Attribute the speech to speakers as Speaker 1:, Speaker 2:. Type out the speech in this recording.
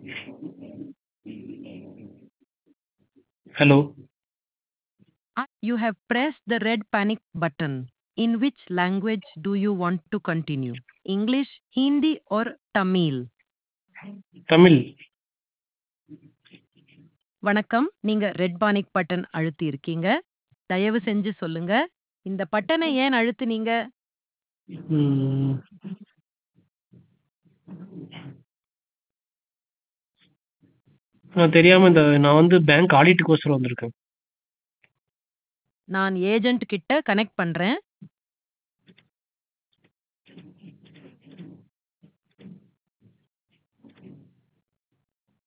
Speaker 1: Hello
Speaker 2: Ah, You have pressed the red panic button. In which language do you want to continue? English, Hindi, or Tamil?
Speaker 1: Tamil
Speaker 2: வணக்கம் நீங்க red panic button அழுத்தி இருக்கீங்க தயவு செஞ்சு சொல்லுங்க இந்த பட்டனை ஏன் அழுத்துனீங்க
Speaker 1: ம், நான் தெரியாம இந்த நான் வந்து பேங்க் ஆடிட்டுக்கோசரம் வந்திருக்கேன்
Speaker 2: நான் ஏஜென்ட் கிட்ட கனெக்ட் பண்றேன்